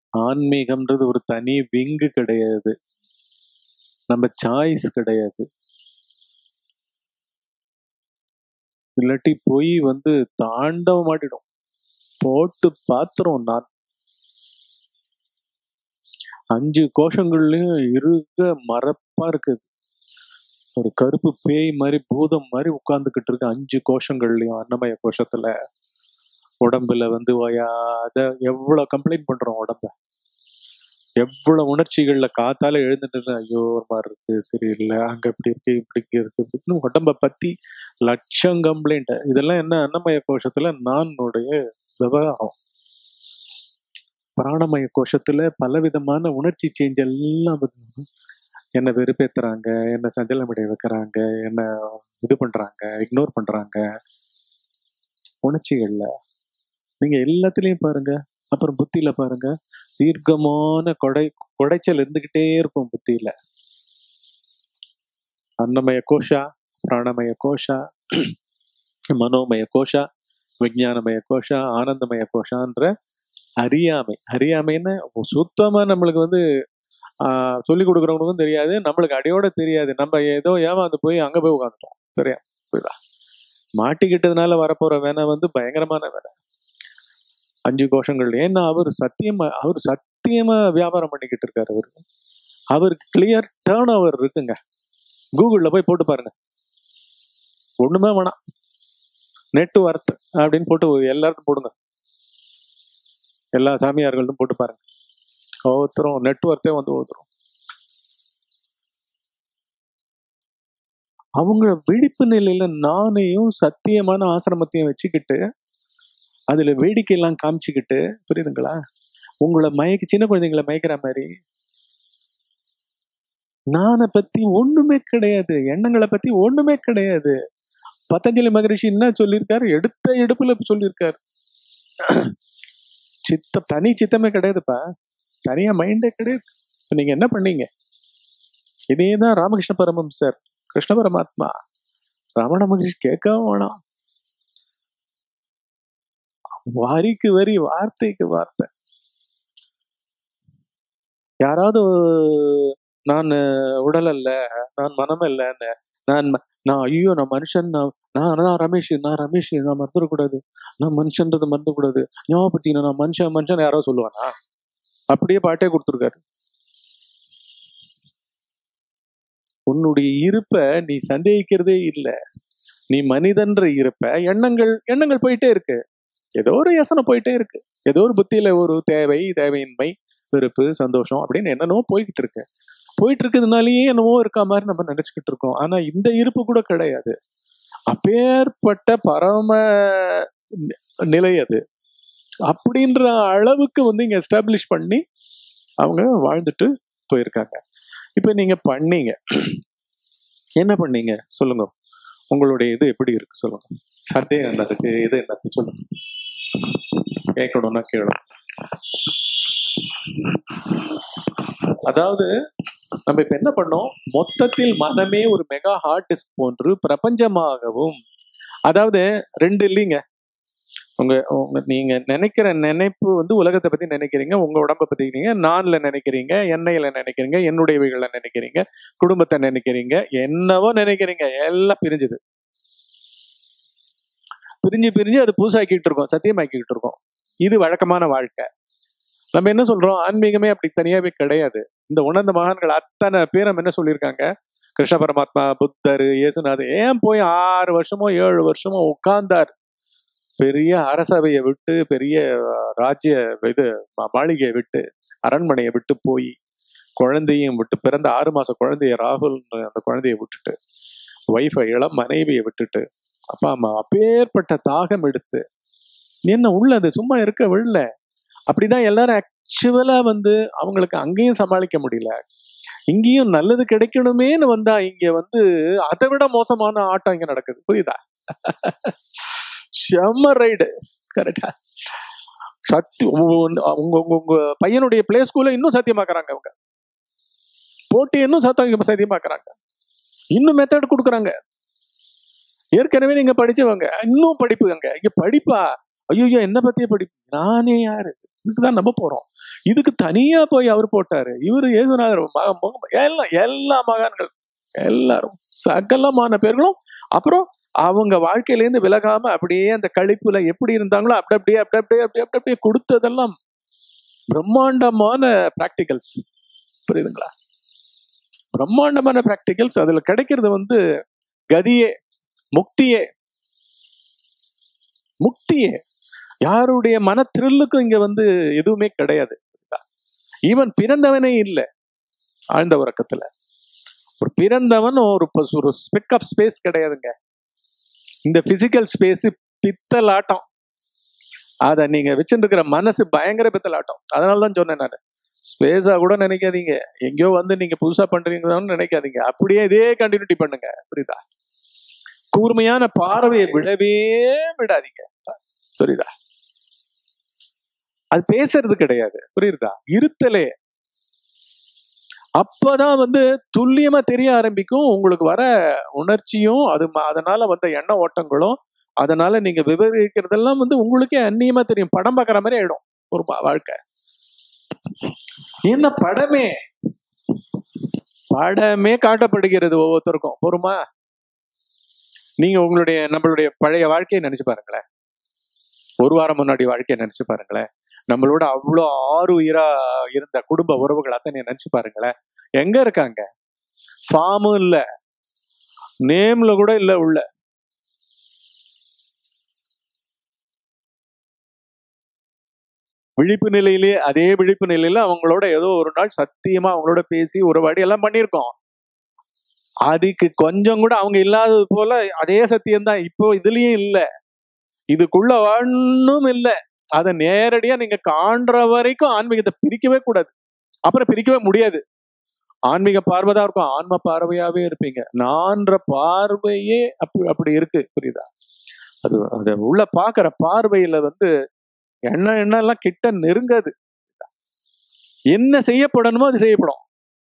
ஆன்மீகம்ன்றது ஒரு தனி விங்கு கிடையாது நம்ம சாய்ஸ் கிடையாது இல்லாட்டி போய் வந்து தாண்டவ மாட்டிடும் போட்டு பாத்துரும் நான் அஞ்சு கோஷங்கள்லயும் இருக மரப்பா இருக்குது ஒரு கருப்பு பேய் மாதிரி பூதம் மாதிரி உட்கார்ந்துகிட்டு இருக்கு அஞ்சு கோஷங்கள்லயும் அன்னமய கோஷத்துல உடம்புல வந்து ஓயாத எவ்வளவு கம்ப்ளைண்ட் பண்றோம் உடம்ப எவ்வளவு உணர்ச்சிகள்ல காத்தால எழுந்துட்டு ஐயோ ஒரு மாதிரி இருக்கு சரியில்லை அங்க இப்படி இருக்கு இப்படி இருக்கு இப்படின்னு உடம்ப பத்தி லட்சம் கம்ப்ளைண்ட் இதெல்லாம் என்ன அன்னமய கோஷத்துல நானுடைய விவகாரம் பிராணமய கோஷத்துல பலவிதமான உணர்ச்சி சேஞ்ச் எல்லாம் வந்து என்ன வெறுப்பேத்துறாங்க என்ன சஞ்சலமடைய வைக்கிறாங்க என்ன இது பண்றாங்க இக்னோர் பண்றாங்க உணர்ச்சிகள்ல நீங்க எல்லாத்துலயும் பாருங்க அப்புறம் புத்தியில பாருங்க தீர்க்கமான கொடை கொடைச்சல் இருந்துகிட்டே இருக்கும் புத்தியில அன்னமய கோஷா பிராணமய கோஷா மனோமய கோஷா விஞ்ஞானமய கோஷா ஆனந்தமய கோஷான்ற அறியாமை அறியாமைன்னு சுத்தமா நம்மளுக்கு வந்து ஆஹ் சொல்லி கொடுக்குறவங்களுக்கும் தெரியாது நம்மளுக்கு அடியோட தெரியாது நம்ம ஏதோ ஏமாந்து போய் அங்க போய் உட்காந்துட்டோம் சரியா புரியுதா மாட்டிக்கிட்டதுனால வரப்போற வேலை வந்து பயங்கரமான வேலை அஞ்சு கோஷங்கள் ஏன்னா அவர் சத்தியமா அவர் சத்தியமா வியாபாரம் பண்ணிக்கிட்டு இருக்காரு அவரு அவருக்கு கிளியர் டேர்ன் ஓவர் இருக்குங்க கூகுள்ல போய் போட்டு பாருங்க ஒண்ணுமே வேணாம் நெட் ஒர்த் அப்படின்னு போட்டு எல்லாருக்கும் போடுங்க எல்லா சாமியார்களும் போட்டு பாருங்க ஒவ்வொருத்தரும் நெட்ஒர்க்கே வந்து ஒருத்தரும் அவங்க விழிப்பு நிலையில நானையும் சத்தியமான ஆசிரமத்தையும் வச்சுக்கிட்டு அதுல வேடிக்கை எல்லாம் காமிச்சுக்கிட்டு புரியுதுங்களா உங்களை மயக்கி சின்ன குழந்தைங்களை மயக்கிற மாதிரி நானை பத்தி ஒண்ணுமே கிடையாது எண்ணங்களை பத்தி ஒண்ணுமே கிடையாது பதஞ்சலி மகரிஷி என்ன சொல்லியிருக்காரு எடுத்த எடுப்புல சொல்லியிருக்காரு சித்த தனி சித்தமே கிடையாதுப்பா தனியா மைண்டே கிடையாது இப்ப நீங்க என்ன பண்ணீங்க இதேதான் ராமகிருஷ்ண பரமம் சார் கிருஷ்ண பரமாத்மா ரமண மகரிஷி கேட்கவும் வேணாம் வரிக்கு வரி வார்த்தைக்கு வார்த்தை யாராவது நான் உடல் அல்ல நான் மனம் அல்லன்னு நான் ம- நான் ஐயோ நான் மனுஷன் நான் நான் நான் ரமேஷ் நான் ரமேஷ் நான் மறந்துடக்கூடாது நான் மனுஷன்றது மறந்துடக்கூடாது ஞாபகப்படுத்தின நான் மனுஷன் மனுஷன் யாரோ சொல்லுவானா அப்படியே பாட்டே கொடுத்துருக்காரு உன்னுடைய இருப்ப நீ சந்தேகிக்கிறதே இல்லை நீ மனிதன்ற இருப்ப எண்ணங்கள் எண்ணங்கள் போயிட்டே இருக்கு ஏதோ ஒரு யோசனை போயிட்டே இருக்கு ஏதோ ஒரு புத்தியில ஒரு தேவை தேவையின்மை வெறுப்பு சந்தோஷம் அப்படின்னு என்னென்னவோ போய்கிட்டு இருக்கு போயிட்டு இருக்கிறதுனாலயே என்னவோ இருக்கா மாதிரி நம்ம நினைச்சுக்கிட்டு இருக்கோம் ஆனா இந்த இருப்பு கூட கிடையாது அப்பேற்பட்ட பரம நி- நிலை அது அப்படின்ற அளவுக்கு வந்து இங்க எஸ்டாப்ளிஷ் பண்ணி அவங்க வாழ்ந்துட்டு போயிருக்காங்க இப்ப நீங்க பண்ணீங்க என்ன பண்ணீங்க சொல்லுங்க உங்களுடைய இது எப்படி இருக்கு சொல்லுங்க சந்தேகம் என்ன இருக்கு இது என்ன இருக்கு சொல்லுங்க கேட்கணும்னா கேளும் அதாவது நம்ம இப்ப என்ன பண்ணோம் மொத்தத்தில் மனமே ஒரு மெகா ஹார்ட் டிஸ்க் போன்று பிரபஞ்சமாகவும் அதாவது ரெண்டு இல்லைங்க உங்க உங்க நீங்க நினைக்கிற நினைப்பு வந்து உலகத்தை பத்தி நினைக்கிறீங்க உங்க உடம்ப பத்தி நீங்க நான்ல நினைக்கிறீங்க எண்ணெயில நினைக்கிறீங்க என்னுடையவைகளை நினைக்கிறீங்க குடும்பத்தை நினைக்கிறீங்க என்னவோ நினைக்கிறீங்க எல்லாம் பிரிஞ்சுது பிரிஞ்சு பிரிஞ்சு அது பூசாக்கிட்டு இருக்கோம் சத்தியமாக்கிட்டு இருக்கோம் இது வழக்கமான வாழ்க்கை நம்ம என்ன சொல்றோம் ஆன்மீகமே அப்படி தனியாவே கிடையாது இந்த உணர்ந்த மகான்கள் அத்தனை பேர் நம்ம என்ன சொல்லியிருக்காங்க கிருஷ்ண பரமாத்மா புத்தர் இயேசுநாதர் ஏன் போய் ஆறு வருஷமோ ஏழு வருஷமோ உட்கார்ந்தார் பெரிய அரசவையை விட்டு பெரிய அஹ், ராஜ்ய இது மா- மாளிகையை விட்டு அரண்மனையை விட்டு போய் குழந்தையும் விட்டு பிறந்த ஆறு மாச குழந்தைய ராகுல் அந்த குழந்தைய விட்டுட்டு ஒய்ஃபை இளம் மனைவியை விட்டுட்டு அப்பா அம்மா அப்பேற்பட்ட தாகம் எடுத்து என்ன உள்ளது சும்மா இருக்க விடல அப்படிதான் எல்லாரும் ஆக்சுவலா வந்து அவங்களுக்கு அங்கேயும் சமாளிக்க முடியல இங்கேயும் நல்லது கிடைக்கணுமேன்னு வந்தா இங்க வந்து அதை விட மோசமான ஆட்டம் இங்க நடக்குது புரியுதா செம்ம ரைடு கரெக்டா சத்தி உங்க உங்க உங்க- உங்க பையனுடைய பிளே ஸ்கூல்ல இன்னும் சத்தியமாக்குறாங்க அவங்க போட்டி இன்னும் சத்தம் சத்தியமாக்குறாங்க இன்னும் மெத்தட் கொடுக்குறாங்க ஏற்கனவே நீங்க படிச்சவங்க இன்னும் படிப்புங்க இங்க படிப்பா ஐயோ என்ன பத்திய படிப்பு நானே யாரு இதுக்கு தான் நம்ப போறோம் இதுக்கு தனியா போய் அவர் போட்டாரு இவர் இயேசுநாதர் மக- முக- எல்லாம் எல்லா மகான்கள் எல்லாரும் சகலமான பேர்களும் அப்புறம் அவங்க வாழ்க்கையிலேருந்து விலகாம அப்படியே அந்த கழிப்புல எப்படி இருந்தாங்களோ அப்படி அப்படியே அப்படி அப்படியே அப்படி அப்படி அப்படியே கொடுத்ததெல்லாம் பிரம்மாண்டமான பிராக்டிகல்ஸ் புரியுதுங்களா பிரம்மாண்டமான பிராக்டிகல்ஸ் அதுல கிடைக்கிறது வந்து கதியே முக்தியே முக்தியே யாருடைய மன த்ரில்லுக்கும் இங்க வந்து எதுவுமே கிடையாது ஈவன் பிறந்தவனே இல்லை ஆழ்ந்த உறக்கத்துல ஒரு பிறந்தவன் ஒரு ப- ஒரு ஸ்பெக் ஆஃப் ஸ்பேஸ் கிடையாதுங்க இந்த பிசிக்கல் ஸ்பேஸ் பித்தலாட்டம் அத நீங்க வச்சுருக்கிற மனசு பயங்கர பித்தலாட்டம் அதனால தான் சொன்னேன் நான் ஸ்பேஸா கூட நினைக்காதீங்க எங்கேயோ வந்து நீங்க புதுசா பண்றீங்கன்னு நினைக்காதீங்க அப்படியே இதே கண்டினியூட்டி பண்ணுங்க புரியுதா கூர்மையான பார்வையை விடவே விடாதீங்க புரியுதா அது பேசுறது கிடையாது புரியுதா இருத்தலே அப்பதான் வந்து துல்லியமா தெரிய ஆரம்பிக்கும் உங்களுக்கு வர உணர்ச்சியும் அது ம- அதனால வந்த எண்ண ஓட்டங்களும் அதனால நீங்க விவரிக்கிறதெல்லாம் வந்து உங்களுக்கே அந்நியமா தெரியும் படம் பார்க்குற மாதிரி ஆயிடும் ஒரு வா- வாழ்க்கை என்ன படமே படமே காட்டப்படுகிறது ஒவ்வொருத்தருக்கும் பொறுமா நீங்க உங்களுடைய நம்மளுடைய பழைய வாழ்க்கையை நினைச்சு பாருங்களேன் ஒரு வாரம் முன்னாடி வாழ்க்கையை நினைச்சு பாருங்களேன் நம்மளோட அவ்வளோ ஆறு உயிரா இருந்த குடும்ப உறவுகள் அத்தனை நினைச்சு பாருங்களேன் எங்க இருக்காங்க ஃபார்மும் இல்ல நேம்ல கூட இல்ல உள்ள விழிப்பு நிலையிலே அதே விழிப்பு நிலையில அவங்களோட ஏதோ ஒரு நாள் சத்தியமா அவங்களோட பேசி உறவாடி எல்லாம் பண்ணியிருக்கோம் அதுக்கு கொஞ்சம் கூட அவங்க இல்லாதது போல அதே சத்தியம் தான் இப்போ இதுலயும் இல்ல இதுக்குள்ள ஒண்ணும் இல்ல அதை நேரடியா நீங்க காண்ற வரைக்கும் ஆன்மீகத்தை பிரிக்கவே கூடாது அப்புறம் பிரிக்கவே முடியாது ஆன்மீக பார்வை தான் இருக்கும் ஆன்ம பார்வையாவே இருப்பீங்க நான்ற பார்வையே அப்படி அப்படி இருக்கு புரியுதா அது அதை உள்ள பாக்குற பார்வையில வந்து எண்ண எண்ணெல்லாம் கிட்ட நெருங்காது என்ன செய்யப்படணுமோ அது செய்யப்படும்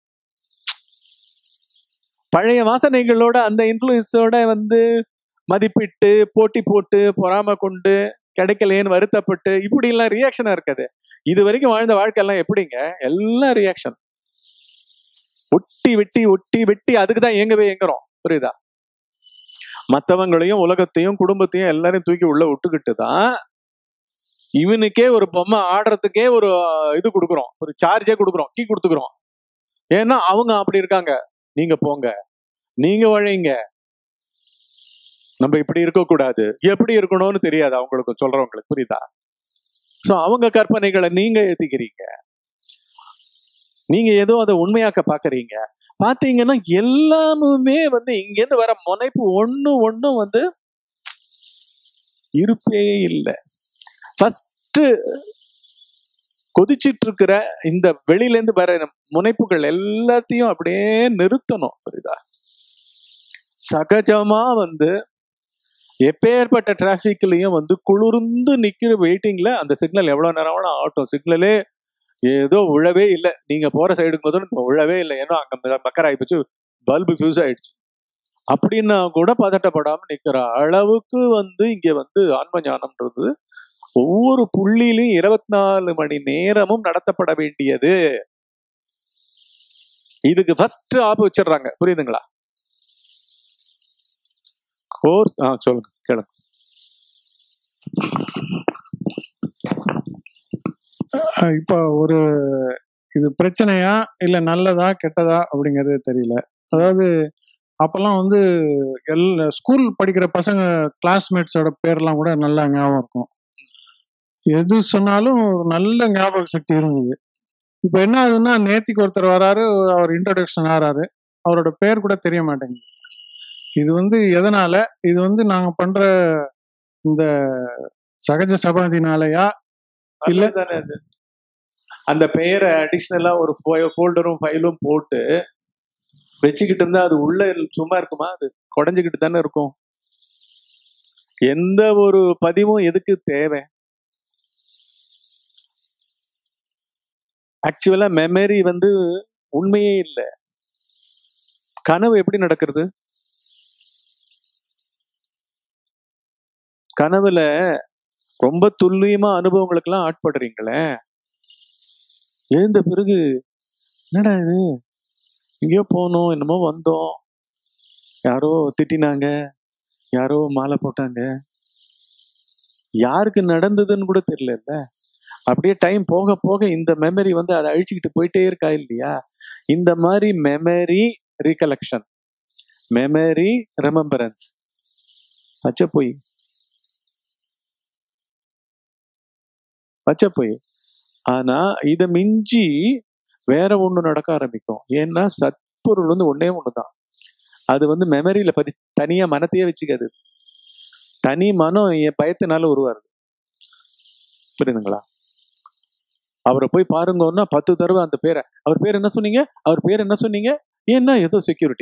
பழைய வாசனைகளோட அந்த இன்ஃப்ளூயன்ஸோட வந்து மதிப்பிட்டு போட்டி போட்டு பொறாம கொண்டு கிடைக்கலையேன்னு வருத்தப்பட்டு இப்படி எல்லாம் ரியாக்ஷனா இருக்காது இது வரைக்கும் வாழ்ந்த வாழ்க்கை எல்லாம் எப்படிங்க எல்லாம் ரியாக்ஷன் ஒட்டி வெட்டி ஒட்டி வெட்டி அதுக்கு தான் இயங்கவே இயங்குறோம் புரியுதா மத்தவங்களையும் உலகத்தையும் குடும்பத்தையும் எல்லாரையும் தூக்கி உள்ள விட்டுக்கிட்டு தான் இவனுக்கே ஒரு பொம்மை ஆடுறதுக்கே ஒரு அஹ், இது கொடுக்குறோம் ஒரு சார்ஜே கொடுக்குறோம் கீ கொடுத்துக்கிறோம் ஏன்னா அவங்க அப்படி இருக்காங்க நீங்க போங்க நீங்க வழிங்க நம்ம இப்படி இருக்கக்கூடாது எப்படி இருக்கணும்னு தெரியாது அவங்களுக்கு சொல்றவங்களுக்கு புரியுதா சோ அவங்க கற்பனைகளை நீங்க ஏத்திக்கிறீங்க நீங்க ஏதோ அதை உண்மையாக்க பாக்குறீங்க பாத்தீங்கன்னா எல்லாமுமே வந்து இங்கேருந்து வர முனைப்பு ஒண்ணு ஒண்ணும் வந்து இருப்பே இல்லை ஃபர்ஸ்ட் கொதிச்சிட்டு இருக்கிற இந்த வெளியில இருந்து வர முனைப்புகள் எல்லாத்தையும் அப்படியே நிறுத்தணும் புரியுதா சகஜமா வந்து எப்பேற்பட்ட டிராஃபிக்லயும் வந்து குளிர்ந்து நிக்கிற வெயிட்டிங்ல அந்த சிக்னல் எவ்வளவு நேரம் வேணா ஆகட்டும் சிக்னலே ஏதோ உழவே இல்லை நீங்க போற சைடுக்கு முதல்ல உழவே இல்லை ஏன்னா அங்க மக்கர் ஆயிப்போச்சு பல்பு ஃபியூஸ் ஆயிடுச்சு அப்படின்னா கூட பதட்டப்படாம நிக்கிற அளவுக்கு வந்து இங்க வந்து ஆன்ம ஞானம்ன்றது ஒவ்வொரு புள்ளியிலும் இருபத்தி நாலு மணி நேரமும் நடத்தப்பட வேண்டியது இதுக்கு ஃபர்ஸ்ட் ஆப் வச்சிடுறாங்க புரியுதுங்களா கோர்ஸ் ஆ சொல்லுங்க கேளுங்க அஹ் இப்போ ஒரு இது பிரச்சனையா இல்ல நல்லதா கெட்டதா அப்படிங்கிறது தெரியல அதாவது அப்பெல்லாம் வந்து எல் ஸ்கூல் படிக்கிற பசங்க கிளாஸ்மேட்ஸோட பேர்லாம் கூட நல்லா ஞாபகம் இருக்கும் எது சொன்னாலும் ஒரு நல்ல ஞாபக சக்தி இருந்தது இப்போ என்ன ஆகுதுன்னா நேத்திக்கு ஒருத்தர் வராரு அவர் இன்ட்ரடக்ஷன் ஆறாரு அவரோட பேர் கூட தெரிய மாட்டேங்குது இது வந்து எதனால இது வந்து நாங்க பண்ற இந்த சகஜ சபாதினாலயா இல்ல. நல்லதுதானே அது அந்த பெயரை அடிஷ்னலா ஒரு ஃபோல்டரும் ஃபைலும் போட்டு வச்சுக்கிட்டு இருந்தா அது உள்ள சும்மா இருக்குமா அது குடஞ்சுக்கிட்டு தானே இருக்கும் எந்த ஒரு பதிவும் எதுக்கு தேவை ஆக்சுவலா மெமரி வந்து உண்மையே இல்லை கனவு எப்படி நடக்கிறது கனவுல ரொம்ப துல்லியமா அனுபவங்களுக்கெல்லாம் ஆட்படுறீங்களே எழுந்த பிறகு என்னடா இது எங்கேயோ போனோம் என்னமோ வந்தோம் யாரோ திட்டினாங்க யாரோ மாலை போட்டாங்க யாருக்கு நடந்ததுன்னு கூட தெரியல அப்படியே டைம் போக போக இந்த மெமரி வந்து அதை அழிச்சுக்கிட்டு போயிட்டே இருக்கா இல்லையா இந்த மாதிரி மெமரி ரீகலெக்ஷன் மெமரி ரெமம்பரன்ஸ் பச்சை போய் பச்சை போய் ஆனா இதை மிஞ்சி வேற ஒண்ணு நடக்க ஆரம்பிக்கும் ஏன்னா சத்பொருள் வந்து ஒன்னே ஒண்ணுதான் அது வந்து மெமரியில பதி தனியா மனத்தையே வச்சுக்காது தனி மனம் என் பயத்தினால உருவாருது புரியுதுங்களா அவரை போய் பாருங்கன்னா பத்து தடவை அந்த பேரை அவர் பேர் என்ன சொன்னீங்க அவர் பேர் என்ன சொன்னீங்க ஏன்னா ஏதோ செக்யூரிட்டி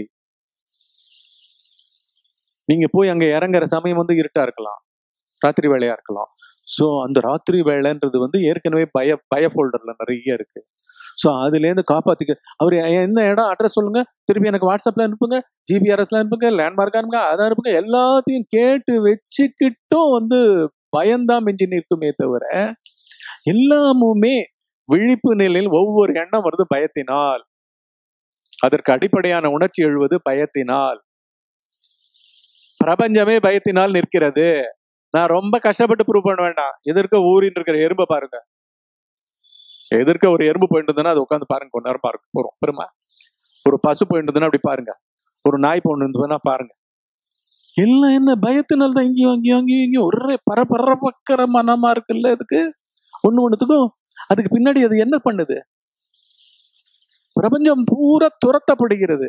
நீங்க போய் அங்க இறங்குற சமயம் வந்து இருட்டா இருக்கலாம் ராத்திரி வேலையா இருக்கலாம் ஸோ அந்த ராத்திரி வேலைன்றது வந்து ஏற்கனவே பய பய ஃபோல்டர்ல நிறைய இருக்கு ஸோ அதுலேருந்து காப்பாத்திக்க அவர் என்ன இடம் அட்ரஸ் சொல்லுங்க திருப்பி எனக்கு வாட்ஸ்அப்ல அனுப்புங்க ஜிபிஆர்எஸ்ல அனுப்புங்க லேண்ட்மார்க் அனுப்புங்க அதை அனுப்புங்க எல்லாத்தையும் கேட்டு வச்சுக்கிட்டும் வந்து பயம்தான் மிஞ்சி நிற்குமே தவிர எல்லாமுமே விழிப்பு நிலையில் ஒவ்வொரு எண்ணம் வருது பயத்தினால் அதற்கு அடிப்படையான உணர்ச்சி எழுவது பயத்தினால் பிரபஞ்சமே பயத்தினால் நிற்கிறது நான் ரொம்ப கஷ்டப்பட்டு ப்ரூவ் பண்ண வேண்டாம் எதிர்க்க ஊரின் இருக்கிற எறும்பை பாருங்க எதிர்க்க ஒரு எறும்பு போயிட்டு இருந்ததுன்னா அது உட்காந்து பாருங்க கொஞ்ச நேரம் பாருங்க போறோம் பெருமா ஒரு பசு போயிட்டு இருந்ததுன்னா அப்படி பாருங்க ஒரு நாய் போயிட்டு இருந்ததுன்னா பாருங்க எல்லாம் என்ன பயத்தினால் தான் இங்கேயும் அங்கேயும் அங்கேயும் இங்கேயும் ஒரே பரபரப்பக்கிற மனமா இருக்குல்ல அதுக்கு ஒண்ணு ஒண்ணுத்துக்கும் அதுக்கு பின்னாடி அது என்ன பண்ணுது பிரபஞ்சம் பூரா துரத்தப்படுகிறது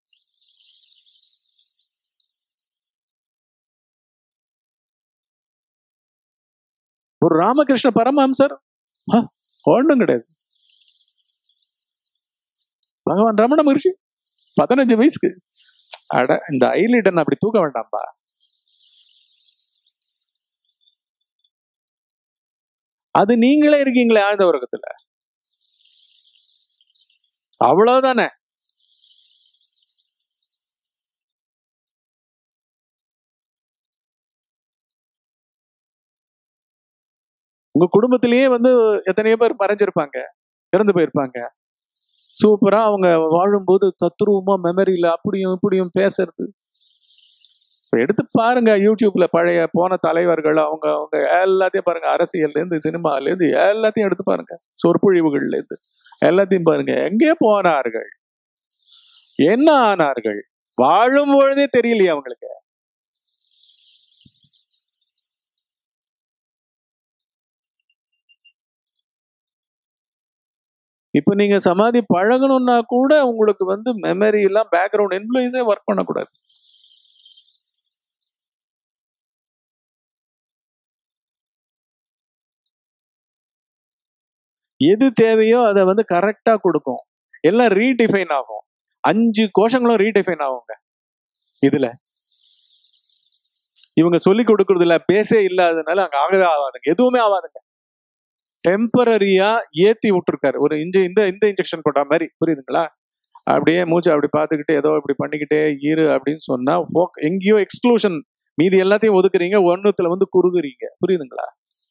ஒரு ராமகிருஷ்ண பரமஹம்சர் ஒன்றும் கிடையாது பகவான் ரமண மகிழ்ச்சி பதினஞ்சு வயசுக்கு அட இந்த ஐலிடன் அப்படி தூக்க வேண்டாம்பா அது நீங்களே இருக்கீங்களே ஆழ்ந்த உலகத்துல அவ்வளவுதானே உங்க குடும்பத்திலேயே வந்து எத்தனையோ பேர் மறைஞ்சிருப்பாங்க இறந்து போயிருப்பாங்க சூப்பரா அவங்க வாழும்போது தத்ரூபமா மெமரியில அப்படியும் இப்படியும் பேசுறது இப்ப எடுத்து பாருங்க யூடியூப்ல பழைய போன தலைவர்கள் அவங்க அவங்க எல்லாத்தையும் பாருங்க அரசியல்ல இருந்து சினிமால இருந்து எல்லாத்தையும் எடுத்து பாருங்க சொற்பொழிவுகள்ல இருந்து எல்லாத்தையும் பாருங்க எங்கே போனார்கள் என்ன ஆனார்கள் வாழும் பொழுதே தெரியலையே அவங்களுக்கு இப்ப நீங்க சமாதி பழகணும்னா கூட உங்களுக்கு வந்து மெமரி எல்லாம் பேக்ரவுண்ட் இன்ஃபுளுசே ஒர்க் பண்ணக்கூடாது எது தேவையோ அதை வந்து கரெக்டா கொடுக்கும் எல்லாம் ரீடிஃபைன் ஆகும் அஞ்சு கோஷங்களும் ரீடிஃபைன் ஆகுங்க இதுல இவங்க சொல்லி கொடுக்கறதுல பேசே இல்லாததுனால அங்க ஆகவே ஆகாதுங்க எதுவுமே ஆகாதுங்க டெம்பரரியா ஏத்தி விட்டுருக்காரு ஒரு இஞ்ச இந்த இந்த இன்ஜெக்ஷன் போட்ட மாதிரி புரியுதுங்களா அப்படியே மூச்சு அப்படி பார்த்துக்கிட்டு ஏதோ இப்படி பண்ணிக்கிட்டே இரு அப்படின்னு சொன்னா ஃபோக் எங்கேயோ எக்ஸ்க்ளூஷன் மீதி எல்லாத்தையும் ஒதுக்குறீங்க ஒன்னுத்துல வந்து குறுகுறீங்க புரியுதுங்களா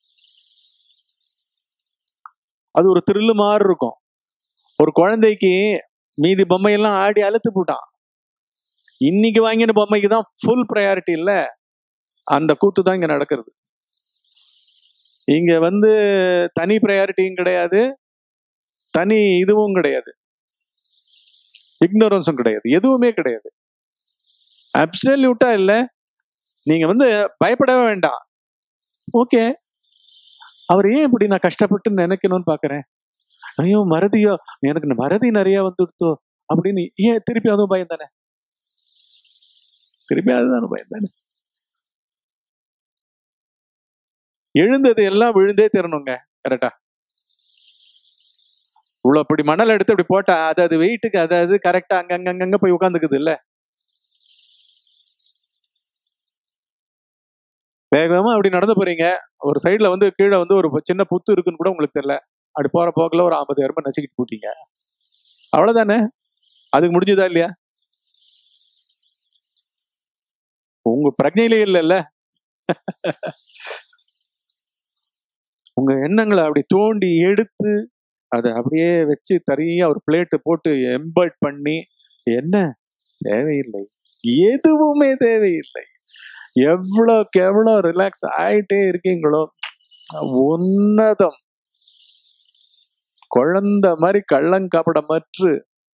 அது ஒரு த்ரில்லு மாதிரி இருக்கும் ஒரு குழந்தைக்கு மீதி பொம்மையெல்லாம் ஆடி அழுத்து போட்டான் இன்னைக்கு வாங்கின பொம்மைக்கு தான் ஃபுல் ப்ரையாரிட்டி இல்ல அந்த கூத்து தான் இங்க நடக்கிறது இங்க வந்து தனி ப்ரையாரிட்டியும் கிடையாது தனி இதுவும் கிடையாது இக்னோரன்ஸும் கிடையாது எதுவுமே கிடையாது அப்சல்யூட்டா இல்ல நீங்க வந்து பயப்படவே வேண்டாம் ஓகே அவர் ஏன் இப்படி நான் கஷ்டப்பட்டு நினைக்கணும்னு பாக்குறேன் ஐயோ மறதியோ எனக்கு மறதி நிறைய வந்துடுத்தோ அப்படின்னு ஏன் திருப்பி அதுவும் பயம் தானே திருப்பி அதுதானே பயம் தானே எழுந்தது எல்லாம் விழுந்தே தரணுங்க கரெக்டா இவ்வளவு அப்படி மணல் எடுத்து அப்படி போட்டா அது அது வெயிட்டுக்கு அதாவது கரெக்டா அங்கங்க அங்கங்க போய் உட்காந்துக்குது இல்ல வேகமா அப்படி நடந்து போறீங்க ஒரு சைடுல வந்து கீழே வந்து ஒரு சின்ன புத்து இருக்குன்னு கூட உங்களுக்கு தெரியல அப்படி போற போக்குல ஒரு ஐம்பது எருமை நசுக்கிட்டு போட்டீங்க அவ்வளவுதானே அதுக்கு முடிஞ்சதா இல்லையா உங்க பிரஜையிலே இல்லைல்ல உங்க எண்ணங்களை அப்படி தோண்டி எடுத்து அதை அப்படியே வச்சு தனியா ஒரு பிளேட்டு போட்டு எம்பர்ட் பண்ணி என்ன தேவையில்லை எதுவுமே தேவையில்லை எவ்வளோக்கு எவ்வளோ ரிலாக்ஸ் ஆயிட்டே இருக்கீங்களோ உன்னதம் குழந்தை மாதிரி கள்ளங்கபடமற்று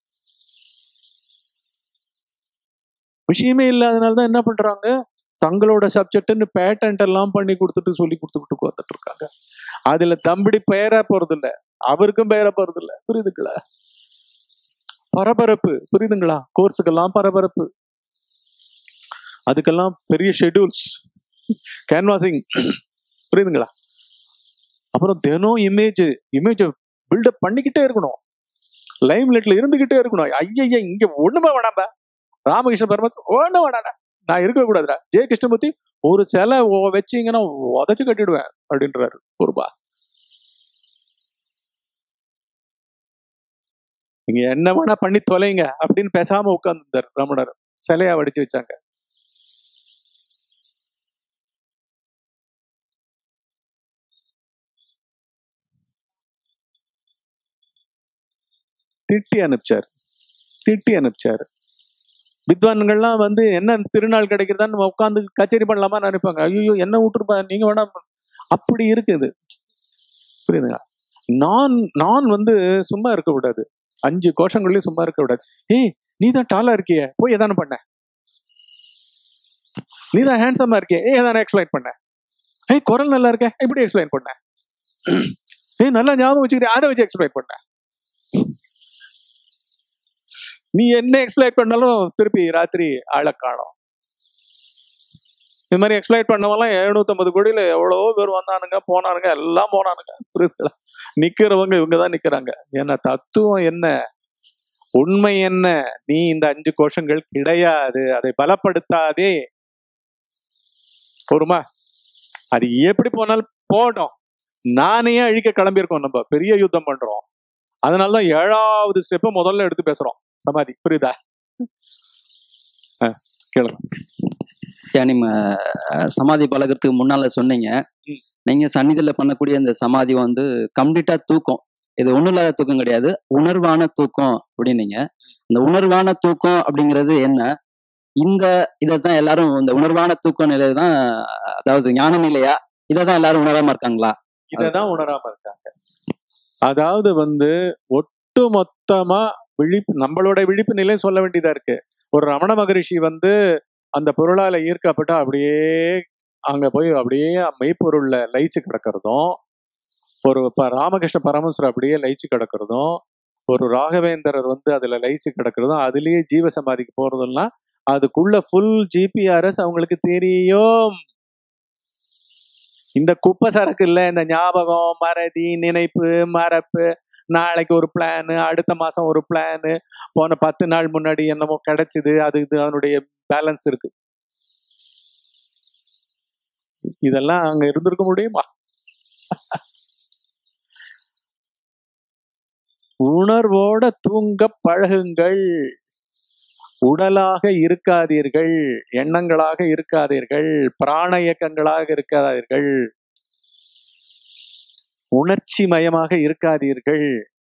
விஷயமே இல்லாதனால தான் என்ன பண்றாங்க தங்களோட சப்ஜெக்ட்னு பேட்டன்ட் எல்லாம் பண்ணி கொடுத்துட்டு சொல்லி கொடுத்துக்கிட்டு வந்துட்டு இருக்காங்க அதுல தம்படி பெயரா போறது இல்ல அவருக்கும் பெயரா போறது இல்ல புரியுதுங்களா பரபரப்பு புரியுதுங்களா கோர்ஸுக்கெல்லாம் பரபரப்பு அதுக்கெல்லாம் பெரிய ஷெட்யூல்ஸ் கேன்வாசிங் புரியுதுங்களா அப்புறம் தினம் இமேஜ் இமேஜ் பில்டப் பண்ணிக்கிட்டே இருக்கணும் லைம் லைட்ல இருந்துகிட்டே இருக்கணும் ஐயா இங்க ஒண்ணுமே வேணாம்பா ராமகிருஷ்ண பரமஸ் ஒண்ணு வேணாடா நான் இருக்க கூடாதுடா ஜெய கிருஷ்ணமூர்த்தி ஒரு சிலை ஒ- வச்சீங்கன்னா உதச்சு கட்டிடுவேன் அப்படின்றாரு ஒருபா நீங்க என்ன வேணா பண்ணி தொலைங்க அப்படின்னு பேசாம உட்கார்ந்துருந்தார் ரமணர் சிலையா வடிச்சு வச்சாங்க திட்டி அனுப்பிச்சார் திட்டி அனுப்பிச்சார் வித்வான்கள்லாம் வந்து என்ன திருநாள் கிடைக்கிறதான்னு நம்ம உட்காந்து கச்சேரி பண்ணலாமா நினைப்பாங்க ஐயோ என்ன விட்டுருப்பா நீங்க வேணா அப்படி இருக்குது புரியுதுங்களா நான் நான் வந்து சும்மா இருக்க விடாது அஞ்சு கோஷங்கள்லயும் சும்மா இருக்க விடாது ஏய் நீ தான் டாலா இருக்கியே போய் எதானே பண்ண நீ தான் ஹேண்ட்ஸமா இருக்கியே ஏ எதானே எக்ஸ்பிளைன் பண்ண ஏய் குரல் நல்லா இருக்க இப்படி எக்ஸ்பிளைன் பண்ண ஏய் நல்லா ஞாபகம் வச்சுக்கிட்டே அதை வச்சு எக்ஸ்பிளைன் பண்ண நீ என்ன எக்ஸ்பிளைன் பண்ணாலும் திருப்பி ராத்திரி ஆளை காணோம் இது மாதிரி எக்ஸ்பிளைன் பண்ணவெல்லாம் எழுநூத்தம்பது கோடியில எவ்வளவோ பேர் வந்தானுங்க போனானுங்க எல்லாம் போனானுங்க புரியுதுங்களா நிக்கிறவங்க இவங்க தான் நிக்கிறாங்க ஏன்னா தத்துவம் என்ன உண்மை என்ன நீ இந்த அஞ்சு கோஷங்கள் கிடையாது அதை பலப்படுத்தாதே போருமா அது எப்படி போனாலும் போட்டோம் நானே அழிக்க கிளம்பியிருக்கோம் நம்ம பெரிய யுத்தம் பண்றோம் அதனாலதான் ஏழாவது ஸ்டெப்பை முதல்ல எடுத்து பேசுறோம் சமாதி புரியுதா கேளுங்க ஐயா, நீங்க அஹ், சமாதி பழகிறதுக்கு முன்னால சொன்னீங்க ம். நீங்க சந்நிதியில பண்ணக்கூடிய இந்த சமாதி வந்து கம்ப்ளீட்டா தூக்கம் இது ஒண்ணும் இல்லாத தூக்கம் கிடையாது உணர்வான தூக்கம் அப்படின்னீங்க இந்த உணர்வான தூக்கம் அப்படிங்கிறது என்ன இந்த இதைத்தான் எல்லாரும் இந்த உணர்வான தூக்க நிலை தான் அதாவது ஞான நிலையா இதை தான் எல்லாரும் உணராம இருக்காங்களா இததான் உணராம இருக்காங்க அதாவது வந்து ஒட்டு மொத்தமா விழிப்பு நம்மளோட விழிப்பு நிலை சொல்ல வேண்டியதா இருக்கு ஒரு ரமண மகரிஷி வந்து அந்த பொருளால ஈர்க்கப்பட்டு அப்படியே அங்க போய் அப்படியே மெய்ப்பொருள்ல லயிச்சு கிடக்கிறதும் ஒரு ப- ராமகிருஷ்ண பரமேஸ்வரர் அப்படியே லயிச்சு கிடக்கிறதும் ஒரு ராகவேந்தரர் வந்து அதுல லயிச்சு கிடக்கிறதும் அதுலயே ஜீவ சமாதிக்கு போறதெல்லாம் அதுக்குள்ள ஃபுல் ஜிபிஆர்எஸ் அவங்களுக்கு தெரியும் இந்த குப்பை சரக்கு இல்ல இந்த ஞாபகம் மறதி நினைப்பு மறப்பு நாளைக்கு ஒரு பிளானு அடுத்த மாசம் ஒரு பிளானு போன பத்து நாள் முன்னாடி என்னமோ கிடைச்சது அது இது அதனுடைய பேலன்ஸ் இருக்கு இதெல்லாம் அங்க இருந்திருக்க முடியுமா உணர்வோட தூங்க பழகுங்கள் உடலாக இருக்காதீர்கள் எண்ணங்களாக இருக்காதீர்கள் பிராண இயக்கங்களாக இருக்காதீர்கள் உணர்ச்சி மயமாக இருக்காதீர்கள்